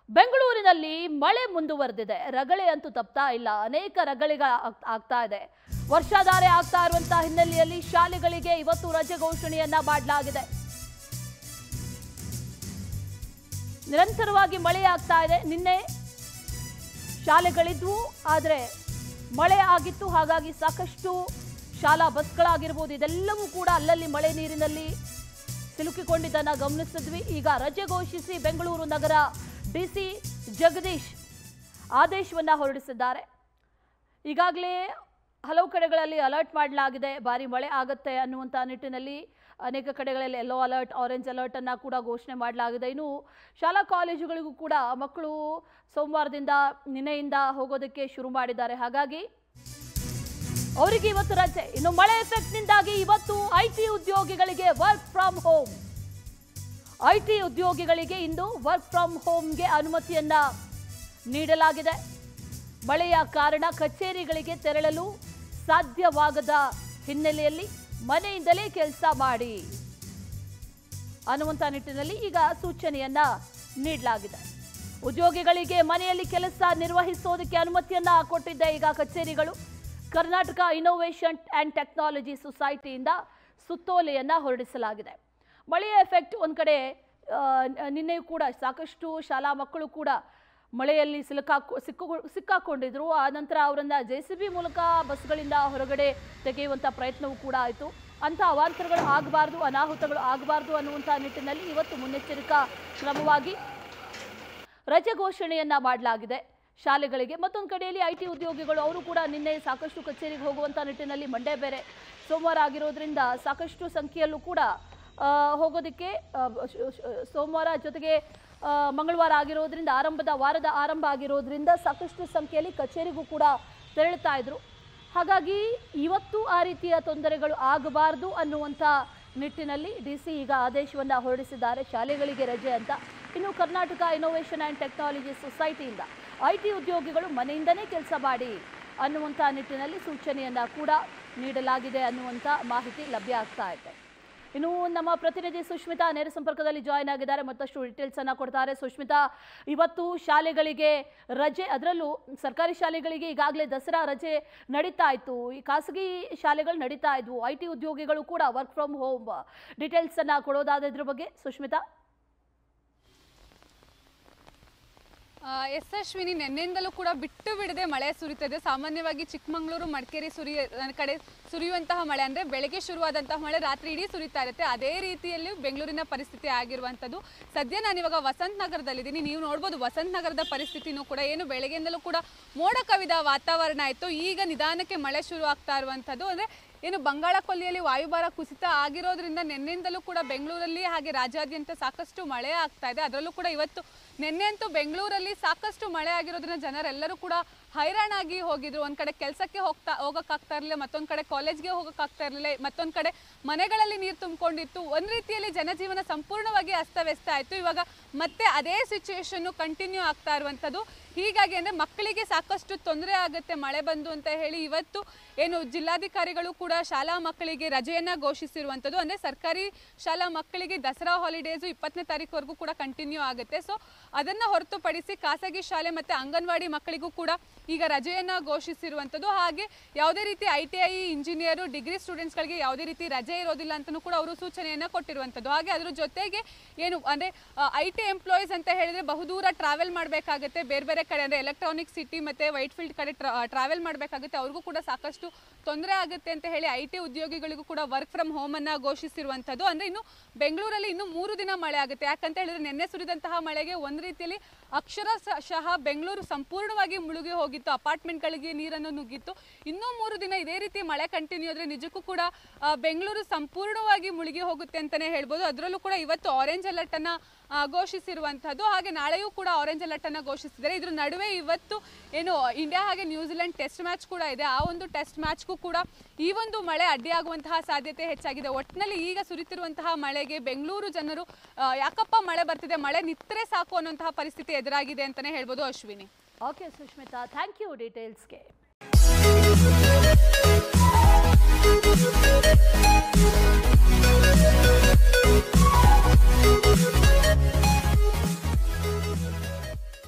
ಬೆಂಗಳೂರಿನಲ್ಲಿ ಮಳೆ ಮುಂದುವರೆದಿದೆ ರಗಳೆ ಅಂತೂ ತಪ್ತಾ ಇಲ್ಲ ಅನೇಕ ರಗಳೆಗ ಆಗ್- ಆಗ್ತಾ ಇದೆ ವರ್ಷಾಧಾರೆ ಆಗ್ತಾ ಇರುವಂತಹ ಹಿನ್ನೆಲೆಯಲ್ಲಿ ಶಾಲೆಗಳಿಗೆ ಇವತ್ತು ರಜೆ ಘೋಷಣೆಯನ್ನ ಮಾಡಲಾಗಿದೆ ನಿರಂತರವಾಗಿ ಮಳೆ ಆಗ್ತಾ ಇದೆ ನಿನ್ನೆ ಶಾಲೆಗಳಿದ್ವು ಆದರೆ ಮಳೆ ಆಗಿತ್ತು ಹಾಗಾಗಿ ಸಾಕಷ್ಟು ಶಾಲಾ ಬಸ್ಗಳಾಗಿರ್ಬೋದು ಇದೆಲ್ಲವೂ ಕೂಡ ಅಲ್ಲಲ್ಲಿ ಮಳೆ ನೀರಿನಲ್ಲಿ ಸಿಲುಕಿಕೊಂಡಿದ್ದನ್ನ ಗಮನಿಸಿದ್ವಿ ಈಗ ರಜೆ ಘೋಷಿಸಿ ಬೆಂಗಳೂರು ನಗರ ಡಿಸಿ ಜಗದೀಶ್ ಆದೇಶವನ್ನ ಹೊರಡಿಸಿದ್ದಾರೆ ಈಗಾಗಲೇ ಹಲವು ಕಡೆಗಳಲ್ಲಿ ಅಲರ್ಟ್ ಮಾಡಲಾಗಿದೆ ಭಾರಿ ಮಳೆ ಆಗುತ್ತೆ ಅನ್ನುವಂಥ ನಿಟ್ಟಿನಲ್ಲಿ ಅನೇಕ ಕಡೆಗಳಲ್ಲಿ ಯೆಲ್ಲೋ ಅಲರ್ಟ್ ಆರೆಂಜ್ ಅಲರ್ಟ್ ಅನ್ನ ಕೂಡ ಘೋಷಣೆ ಮಾಡಲಾಗಿದೆ ಇನ್ನು ಶಾಲಾ ಕಾಲೇಜುಗಳಿಗೂ ಕೂಡ ಮಕ್ಕಳು ಸೋಮವಾರದಿಂದ ನಿನ್ನೆಯಿಂದ ಹೋಗೋದಕ್ಕೆ ಶುರು ಮಾಡಿದ್ದಾರೆ ಹಾಗಾಗಿ ಅವರಿಗೆ ಇವತ್ತು ರಜೆ ಇನ್ನು ಮಳೆ ಎಫೆಕ್ಟ್ನಿಂದಾಗಿ ಇವತ್ತು ಐ ಟಿ ಉದ್ಯೋಗಿಗಳಿಗೆ work from home I T ಉದ್ಯೋಗಿಗಳಿಗೆ ಇಂದು ವರ್ಕ್ ಫ್ರಮ್ ಹೋಮ್ಗೆ ಅನುಮತಿಯನ್ನ ನೀಡಲಾಗಿದೆ ಮಳೆಯ ಕಾರಣ ಕಚೇರಿಗಳಿಗೆ ತೆರಳಲು ಸಾಧ್ಯವಾಗದ ಹಿನ್ನೆಲೆಯಲ್ಲಿ ಮನೆಯಿಂದಲೇ ಕೆಲಸ ಮಾಡಿ ಅನ್ನುವಂಥ ನಿಟ್ಟಿನಲ್ಲಿ ಈಗ ಸೂಚನೆಯನ್ನ ನೀಡಲಾಗಿದೆ ಉದ್ಯೋಗಿಗಳಿಗೆ ಮನೆಯಲ್ಲಿ ಕೆಲಸ ನಿರ್ವಹಿಸೋದಕ್ಕೆ ಅನುಮತಿಯನ್ನ ಕೊಟ್ಟಿದ್ದೆ ಈಗ ಕಚೇರಿಗಳು ಕರ್ನಾಟಕ ಇನೋವೇಷನ್ ಆ್ಯಂಡ್ ಟೆಕ್ನಾಲಜಿ ಸೊಸೈಟಿಯಿಂದ ಸುತ್ತೋಲೆಯನ್ನ ಹೊರಡಿಸಲಾಗಿದೆ ಮಳೆಯ ಎಫೆಕ್ಟ್ ಒಂದು ಕಡೆ ಆ, ನಿನ್ನೆಯೂ ಕೂಡ ಸಾಕಷ್ಟು ಶಾಲಾ ಮಕ್ಕಳು ಕೂಡ ಮಳೆಯಲ್ಲಿ ಸಿಲುಕಾಕೊ ಸಿಕ್ಕು ಸಿಕ್ಕಾಕೊಂಡಿದ್ರು ಆ ನಂತರ ಅವರನ್ನ ಜೆ ಸಿ ಬಿ ಮೂಲಕ ಬಸ್ಗಳಿಂದ ಹೊರಗಡೆ ತೆಗೆಯುವಂಥ ಪ್ರಯತ್ನವೂ ಕೂಡ ಆಯಿತು ಅಂಥ ಅವಾಂತರಗಳು ಆಗಬಾರ್ದು ಅನಾಹುತಗಳು ಆಗಬಾರ್ದು ಅನ್ನುವಂಥ ನಿಟ್ಟಿನಲ್ಲಿ ಇವತ್ತು ಮುನ್ನೆಚ್ಚರಿಕಾ ಕ್ರಮವಾಗಿ ರಜೆ ಘೋಷಣೆಯನ್ನ ಮಾಡಲಾಗಿದೆ ಶಾಲೆಗಳಿಗೆ ಮತ್ತೊಂದು ಕಡೆಯಲ್ಲಿ ಐ ಟಿ ಉದ್ಯೋಗಿಗಳು ಅವರು ಕೂಡ ನಿನ್ನೆ ಸಾಕಷ್ಟು ಕಚೇರಿಗೆ ಹೋಗುವಂಥ ನಿಟ್ಟಿನಲ್ಲಿ ಮಂಡೇ ಬೇರೆ ಸೋಮವಾರ ಆಗಿರೋದ್ರಿಂದ ಸಾಕಷ್ಟು ಸಂಖ್ಯೆಯಲ್ಲೂ ಕೂಡ ಆ, ಹೋಗೋದಕ್ಕೆ ಆ, ಶ್- ಶ್- ಸೋಮವಾರ ಜೊತೆಗೆ ಆ, ಮಂಗಳವಾರ ಆಗಿರೋದ್ರಿಂದ ಆರಂಭದ ವಾರದ ಆರಂಭ ಆಗಿರೋದ್ರಿಂದ ಸಾಕಷ್ಟು ಸಂಖ್ಯೆಯಲ್ಲಿ ಕಚೇರಿಗೂ ಕೂಡ ತೆರಳುತ್ತಾ ಇದ್ರು ಹಾಗಾಗಿ ಇವತ್ತು ಆ ರೀತಿಯ ತೊಂದರೆಗಳು ಆಗಬಾರ್ದು ಅನ್ನುವಂಥ ನಿಟ್ಟಿನಲ್ಲಿ ಡಿ ಸಿ ಈಗ ಆದೇಶವನ್ನು ಹೊರಡಿಸಿದ್ದಾರೆ ಶಾಲೆಗಳಿಗೆ ರಜೆ ಅಂತ ಇನ್ನು ಕರ್ನಾಟಕ ಇನೋವೇಷನ್ ಆ್ಯಂಡ್ ಟೆಕ್ನಾಲಜಿ ಸೊಸೈಟಿಯಿಂದ ಐ ಟಿ ಉದ್ಯೋಗಿಗಳು ಮನೆಯಿಂದನೇ ಕೆಲಸ ಮಾಡಿ ಅನ್ನುವಂಥ ನಿಟ್ಟಿನಲ್ಲಿ ಸೂಚನೆಯನ್ನು ಕೂಡ ನೀಡಲಾಗಿದೆ ಅನ್ನುವಂಥ ಮಾಹಿತಿ ಲಭ್ಯ ಆಗ್ತಾ ಇದೆ ಇನ್ನು ನಮ್ಮ ಪ್ರತಿನಿಧಿ ಸುಷ್ಮಿತಾ ನೇರ ಸಂಪರ್ಕದಲ್ಲಿ ಜಾಯ್ನ್ ಆಗಿದ್ದಾರೆ ಮತ್ತಷ್ಟು ಡೀಟೇಲ್ಸ್ ಅನ್ನ ಕೊಡ್ತಾರೆ ಸುಷ್ಮಿತಾ ಇವತ್ತು ಶಾಲೆಗಳಿಗೆ ರಜೆ ಅದರಲ್ಲೂ ಸರ್ಕಾರಿ ಶಾಲೆಗಳಿಗೆ ಈಗಾಗಲೇ ದಸರಾ ರಜೆ ನಡೀತಾ ಇತ್ತು ಈ ಖಾಸಗಿ ಶಾಲೆಗಳು ನಡೀತಾ ಇದ್ವು ಐ ಟಿ ಉದ್ಯೋಗಿಗಳು ಕೂಡ ವರ್ಕ್ ಫ್ರಮ್ ಹೋಮ್ ಡೀಟೇಲ್ಸ್ ಅನ್ನ ಕೊಡೋದಾದ ಇದ್ರ ಬಗ್ಗೆ ಸುಷ್ಮಿತಾ ಆ, ಯಶಸ್ವಿನಿ ನಿನ್ನೆಯಿಂದಲೂ ಕೂಡ ಬಿಟ್ಟು ಬಿಡದೆ ಮಳೆ ಸುರಿತದೆ ಸಾಮಾನ್ಯವಾಗಿ ಚಿಕ್ಕಮಗಳೂರು ಮಡಿಕೇರಿ ಸುರಿಯ ಕಡೆ ಸುರಿಯುವಂತಹ ಮಳೆ ಅಂದರೆ ಬೆಳಗ್ಗೆ ಶುರುವಾದಂತಹ ಮಳೆ ರಾತ್ರಿ ಇಡೀ ಸುರಿತಾ ಇರುತ್ತೆ ಅದೇ ರೀತಿಯಲ್ಲಿ ಬೆಂಗಳೂರಿನ ಪರಿಸ್ಥಿತಿ ಆಗಿರುವಂಥದ್ದು ಸದ್ಯ ನಾನು ಇವಾಗ ವಸಂತ ನಗರದಲ್ಲಿದ್ದೀನಿ ನೀವು ನೋಡ್ಬೋದು ವಸಂತ ನಗರದ ಪರಿಸ್ಥಿತಿನೂ ಕೂಡ ಏನು ಬೆಳಗ್ಗೆಯಿಂದಲೂ ಕೂಡ ಮೋಡ ಕವಿದ ವಾತಾವರಣ ಇತ್ತು ಈಗ ನಿಧಾನಕ್ಕೆ ಮಳೆ ಶುರು ಆಗ್ತಾ ಇರುವಂಥದ್ದು ಅಂದರೆ ಏನು ಬಂಗಾಳ ಕೊಲ್ಲಿಯಲ್ಲಿ ವಾಯುಭಾರ ಕುಸಿತ ಆಗಿರೋದ್ರಿಂದ ನಿನ್ನೆಯಿಂದಲೂ ಕೂಡ ಬೆಂಗಳೂರಲ್ಲಿ ಹಾಗೆ ರಾಜ್ಯಾದ್ಯಂತ ಸಾಕಷ್ಟು ಮಳೆ ಆಗ್ತಾ ಇದೆ ಅದರಲ್ಲೂ ಕೂಡ ಇವತ್ತು ನಿನ್ನೆ ಅಂತೂ ಬೆಂಗಳೂರಲ್ಲಿ ಸಾಕಷ್ಟು ಮಳೆ ಆಗಿರೋದ್ರಿಂದ ಜನರೆಲ್ಲರೂ ಕೂಡ ಹೈರಾಣಾಗಿ ಹೋಗಿದ್ರು ಒಂದ್ ಕಡೆ ಕೆಲಸಕ್ಕೆ ಹೋಗ್ತಾ ಹೋಗೋಕ್ಕಾಗ್ತಾ ಇರಲಿಲ್ಲ ಮತ್ತೊಂದು ಕಡೆ ಕಾಲೇಜ್ಗೆ ಹೋಗೋಕ್ಕಾಗ್ತಾ ಇರಲಿಲ್ಲ ಮತ್ತೊಂದು ಕಡೆ ಮನೆಗಳಲ್ಲಿ ನೀರು ತುಂಬಿಕೊಂಡಿತ್ತು ಒಂದು ರೀತಿಯಲ್ಲಿ ಜನಜೀವನ ಸಂಪೂರ್ಣವಾಗಿ ಅಸ್ತವ್ಯಸ್ತ ಆಯಿತು ಇವಾಗ ಮತ್ತೆ ಅದೇ ಸಿಚುವೇಶನ್ನು ಕಂಟಿನ್ಯೂ ಆಗ್ತಾ ಇರುವಂಥದ್ದು ಹೀಗಾಗಿ ಅಂದರೆ ಮಕ್ಕಳಿಗೆ ಸಾಕಷ್ಟು ತೊಂದರೆ ಆಗುತ್ತೆ ಮಳೆ ಬಂದು ಅಂತ ಹೇಳಿ ಇವತ್ತು ಏನು ಜಿಲ್ಲಾಧಿಕಾರಿಗಳು ಕೂಡ ಶಾಲಾ ಮಕ್ಕಳಿಗೆ ರಜೆಯನ್ನ ಘೋಷಿಸಿರುವಂಥದ್ದು ಅಂದರೆ ಸರ್ಕಾರಿ ಶಾಲಾ ಮಕ್ಕಳಿಗೆ ದಸರಾ ಹಾಲಿಡೇಸು ಇಪ್ಪತ್ತನೇ ತಾರೀಕುವರೆಗೂ ಕೂಡ ಕಂಟಿನ್ಯೂ ಆಗುತ್ತೆ ಸೊ ಅದನ್ನು ಹೊರತುಪಡಿಸಿ ಖಾಸಗಿ ಶಾಲೆ ಮತ್ತು ಅಂಗನವಾಡಿ ಮಕ್ಕಳಿಗೂ ಕೂಡ ಈಗ ರಜೆಯನ್ನ ಘೋಷಿಸಿರುವಂಥದ್ದು ಹಾಗೆ ಯಾವುದೇ ರೀತಿ I T I engineer degree ಸ್ಟೂಡೆಂಟ್ಸ್ಗಳಿಗೆ ಯಾವುದೇ ರೀತಿ ರಜೆ ಇರೋದಿಲ್ಲ ಅಂತಲೂ ಕೂಡ ಅವರು ಸೂಚನೆಯನ್ನು ಕೊಟ್ಟಿರುವಂಥದ್ದು ಹಾಗೆ ಅದ್ರ ಜೊತೆಗೆ ಏನು ಅಂದರೆ ಐ ಟಿ ಎಂಪ್ಲಾಯೀಸ್ ಅಂತ ಹೇಳಿದ್ರೆ ಬಹುದೂರ ಟ್ರಾವೆಲ್ ಮಾಡಬೇಕಾಗುತ್ತೆ ಬೇರೆ ಬೇರೆ ಕಡೆ ಅಂದರೆ ಎಲೆಕ್ಟ್ರಾನಿಕ್ ಸಿಟಿ ಮತ್ತು ವೈಟ್ ಫೀಲ್ಡ್ ಕಡೆ ಟ್ರಾವೆಲ್ ಮಾಡಬೇಕಾಗುತ್ತೆ ಅವ್ರಿಗೂ ಕೂಡ ಸಾಕಷ್ಟು ತೊಂದರೆ ಆಗುತ್ತೆ ಅಂತ ಹೇಳಿ ಐ ಟಿ ಉದ್ಯೋಗಿಗಳಿಗೂ ಕೂಡ ವರ್ಕ್ ಫ್ರಮ್ ಹೋಮನ್ನು ಘೋಷಿಸಿರುವಂಥದ್ದು ಅಂದರೆ ಇನ್ನು ಬೆಂಗಳೂರಲ್ಲಿ ಇನ್ನು ಮೂರು ದಿನ ಮಳೆ ಆಗುತ್ತೆ ಯಾಕಂತ ಹೇಳಿದ್ರೆ ನಿನ್ನೆ ಸುರಿದಂತಹ ಮಳೆಗೆ ಒಂದು ರೀತಿಯಲ್ಲಿ ಅಕ್ಷರಶಃ ಬೆಂಗಳೂರು ಸಂಪೂರ್ಣವಾಗಿ ಮುಳುಗಿ ಹೋಗಿತ್ತು ಅಪಾರ್ಟ್ಮೆಂಟ್ಗಳಿಗೆ ನೀರನ್ನು ನುಗ್ಗಿತ್ತು ಇನ್ನೂ ಮೂರು ದಿನ ಇದೇ ರೀತಿ ಮಳೆ ಕಂಟಿನ್ಯೂ ಆದರೆ ನಿಜಕ್ಕೂ ಕೂಡ ಆ, ಬೆಂಗಳೂರು ಸಂಪೂರ್ಣವಾಗಿ ಮುಳುಗಿ ಹೋಗುತ್ತೆ ಅಂತಲೇ ಹೇಳ್ಬೋದು ಅದರಲ್ಲೂ ಕೂಡ ಇವತ್ತು ಆರೆಂಜ್ ಅಲರ್ಟನ್ನು ಘೋಷಿಸಿರುವಂಥದ್ದು ಹಾಗೆ ನಾಳೆಯೂ ಕೂಡ ಆರೆಂಜ್ ಅಲರ್ಟ್ ಅನ್ನ ಘೋಷಿಸಿದ್ದಾರೆ ಇದ್ರ ನಡುವೆ ಇವತ್ತು ಏನು ಇಂಡಿಯಾ ಹಾಗೆ ನ್ಯೂಜಿಲೆಂಡ್ ಟೆಸ್ಟ್ ಮ್ಯಾಚ್ ಕೂಡ ಇದೆ ಆ ಒಂದು ಟೆಸ್ಟ್ ಮ್ಯಾಚ್ಗೂ ಕೂಡ ಈ ಒಂದು ಮಳೆ ಅಡ್ಡಿಯಾಗುವಂತಹ ಸಾಧ್ಯತೆ ಹೆಚ್ಚಾಗಿದೆ ಒಟ್ಟಿನಲ್ಲಿ ಈಗ ಸುರಿತಿರುವಂತಹ ಮಳೆಗೆ ಬೆಂಗಳೂರು ಜನರು ಆ, ಯಾಕಪ್ಪ ಮಳೆ ಬರ್ತಿದೆ ಮಳೆ ನಿತ್ತರೆ ಸಾಕು ಅನ್ನುವಂತಹ ಪರಿಸ್ಥಿತಿ ಎದುರಾಗಿದೆ ಅಂತಾನೆ ಹೇಳ್ಬೋದು Ashwini okay Sushmita thank you ಡೀಟೇಲ್ಸ್ಗೆ